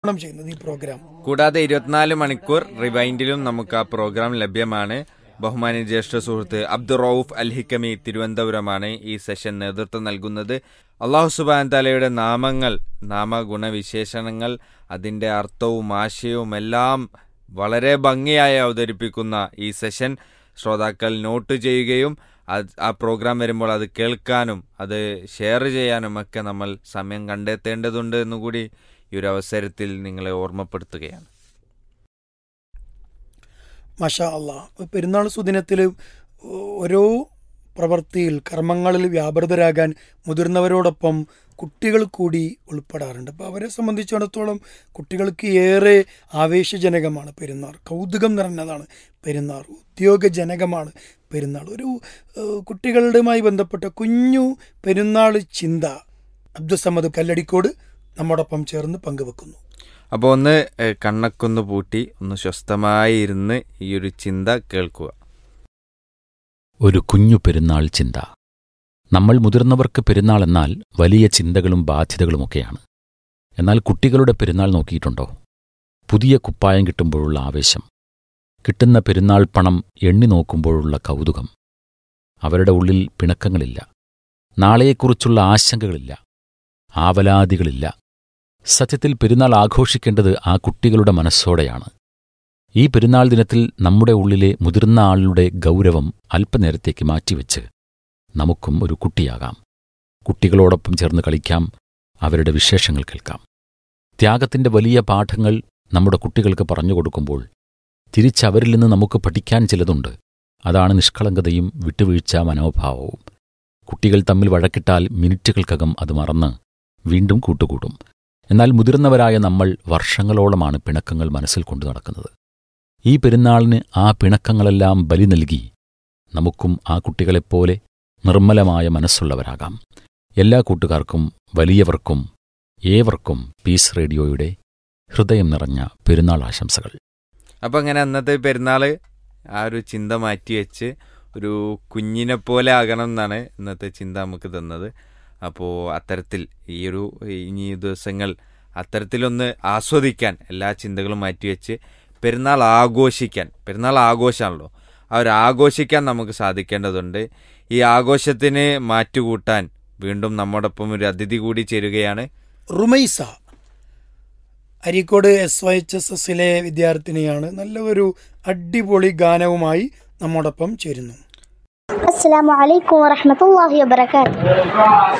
പ്രക്ഷേപണം ചെയ്യുന്നത് ഈ പ്രോഗ്രാം കൂടാതെ ഇരുപത്തിനാല് മണിക്കൂർ റിവൈൻഡിലും നമുക്ക് ആ പ്രോഗ്രാം ലഭ്യമാണ് ബഹുമാനി ജ്യേഷ്ഠ സുഹൃത്ത് അബ്ദുറൌഫ് അൽ ഹിക്കമി തിരുവനന്തപുരമാണ് ഈ സെഷൻ നേതൃത്വം നൽകുന്നത് അള്ളാഹു സുബാൻ താലയുടെ നാമങ്ങൾ നാമഗുണവിശേഷണങ്ങൾ അതിൻ്റെ അർത്ഥവും ആശയവും എല്ലാം വളരെ ഭംഗിയായി അവതരിപ്പിക്കുന്ന ഈ സെഷൻ ശ്രോതാക്കൾ നോട്ട് ചെയ്യുകയും അത് ആ പ്രോഗ്രാം വരുമ്പോൾ അത് കേൾക്കാനും അത് ഷെയർ ചെയ്യാനും ഒക്കെ നമ്മൾ സമയം കണ്ടെത്തേണ്ടതുണ്ട് എന്നുകൂടി ഈ ഒരു അവസരത്തിൽ നിങ്ങളെ ഓർമ്മപ്പെടുത്തുകയാണ് മഷാ അള്ളാ പെരുന്നാൾ സുദിനത്തിൽ ഓരോ പ്രവൃത്തിയിൽ കർമ്മങ്ങളിൽ വ്യാപൃതരാകാൻ മുതിർന്നവരോടൊപ്പം കുട്ടികൾ കൂടി ഉൾപ്പെടാറുണ്ട് അപ്പോൾ അവരെ സംബന്ധിച്ചിടത്തോളം കുട്ടികൾക്ക് ഏറെ ആവേശജനകമാണ് പെരുന്നാൾ കൗതുകം നിറഞ്ഞതാണ് പെരുന്നാൾ ഉദ്യോഗജനകമാണ് പെരുന്നാൾ ഒരു ഏഹ്, കുട്ടികളുടെയുമായി ബന്ധപ്പെട്ട കുഞ്ഞു പെരുന്നാൾ ചിന്ത അബ്ദുസമ്മദ് കല്ലടിക്കോട് നമ്മോടൊപ്പം ചേർന്ന് പങ്കുവെക്കുന്നു അപ്പോൾ ഒന്ന് ഏഹ്, കണ്ണൊക്കൊന്ന് പൂട്ടി ഒന്ന് സ്വസ്ഥമായി ഇരുന്ന് ഈ ഒരു ചിന്ത കേൾക്കുക ഒരു കുഞ്ഞു പെരുന്നാൾ ചിന്ത നമ്മൾ മുതിർന്നവർക്ക് പെരുന്നാൾ എന്നാൽ വലിയ ചിന്തകളും ബാധ്യതകളുമൊക്കെയാണ് എന്നാൽ കുട്ടികളുടെ പെരുന്നാൾ നോക്കിയിട്ടുണ്ടോ പുതിയ കുപ്പായം കിട്ടുമ്പോഴുള്ള ആവേശം കിട്ടുന്ന പെരുന്നാൾ പണം എണ്ണി നോക്കുമ്പോഴുള്ള കൗതുകം അവരുടെ ഉള്ളിൽ പിണക്കങ്ങളില്ല നാളെയെക്കുറിച്ചുള്ള ആശങ്കകളില്ല ആവലാതികളില്ല സത്യത്തിൽ പെരുന്നാൾ ആഘോഷിക്കേണ്ടത് ആ കുട്ടികളുടെ മനസ്സോടെയാണ് ഈ പെരുന്നാൾ ദിനത്തിൽ നമ്മുടെ ഉള്ളിലെ മുതിർന്ന ആളുടെ ഗൗരവം അല്പനേരത്തേക്ക് മാറ്റിവെച്ച് നമുക്കും ഒരു കുട്ടിയാകാം കുട്ടികളോടൊപ്പം ചേർന്ന് കളിക്കാം അവരുടെ വിശേഷങ്ങൾ കേൾക്കാം ത്യാഗത്തിന്റെ വലിയ പാഠങ്ങൾ നമ്മുടെ കുട്ടികൾക്ക് പറഞ്ഞു കൊടുക്കുമ്പോൾ തിരിച്ചവരിൽ നിന്ന് നമുക്ക് പഠിക്കാൻ ചിലതുണ്ട് അതാണ് നിഷ്കളങ്കതയും വിട്ടുവീഴ്ച മനോഭാവവും കുട്ടികൾ തമ്മിൽ വഴക്കിട്ടാൽ മിനിറ്റുകൾക്കകം അത് മറന്ന് വീണ്ടും കൂട്ടുകൂടും എന്നാൽ മുതിർന്നവരായ നമ്മൾ വർഷങ്ങളോളമാണ് പിണക്കങ്ങൾ മനസ്സിൽ കൊണ്ടു നടക്കുന്നത് ഈ പെരുന്നാളിന് ആ പിണക്കങ്ങളെല്ലാം ബലി നൽകി നമുക്കും ആ കുട്ടികളെപ്പോലെ നിർമ്മലമായ മനസ്സുള്ളവരാകാം എല്ലാ കൂട്ടുകാർക്കും വലിയവർക്കും ഏവർക്കും പീസ് റേഡിയോയുടെ ഹൃദയം നിറഞ്ഞ പെരുന്നാൾ ആശംസകൾ അപ്പോൾ അങ്ങനെ അന്നത്തെ പെരുന്നാൾ ആ ഒരു ചിന്ത മാറ്റി വെച്ച് ഒരു കുഞ്ഞിനെ പോലെ ആകണം എന്നാണ് ഇന്നത്തെ ചിന്ത നമുക്ക് തന്നത് അപ്പോൾ അത്തരത്തിൽ ഈ ഒരു ഇനി ഈ ദിവസങ്ങൾ അത്തരത്തിലൊന്ന് ആസ്വദിക്കാൻ എല്ലാ ചിന്തകളും മാറ്റിവെച്ച് പെരുന്നാൾ ആഘോഷിക്കാൻ പെരുന്നാൾ ആഘോഷമാണല്ലോ ആ ഒരു ആഘോഷിക്കാൻ നമുക്ക് സാധിക്കേണ്ടതുണ്ട് ഈ ആഘോഷത്തിന് മാറ്റുകൂട്ടാൻ വീണ്ടും നമ്മോടൊപ്പം ഒരു അതിഥി കൂടി ചേരുകയാണ് Rumaisa Areekode S Y H S എസിലെ വിദ്യാർത്ഥിനിയാണ് നല്ല ഒരു അടിപൊളി ഗാനവുമായി നമ്മോടൊപ്പം ചേരുന്നു السلام عليكم ورحمة الله وبركاته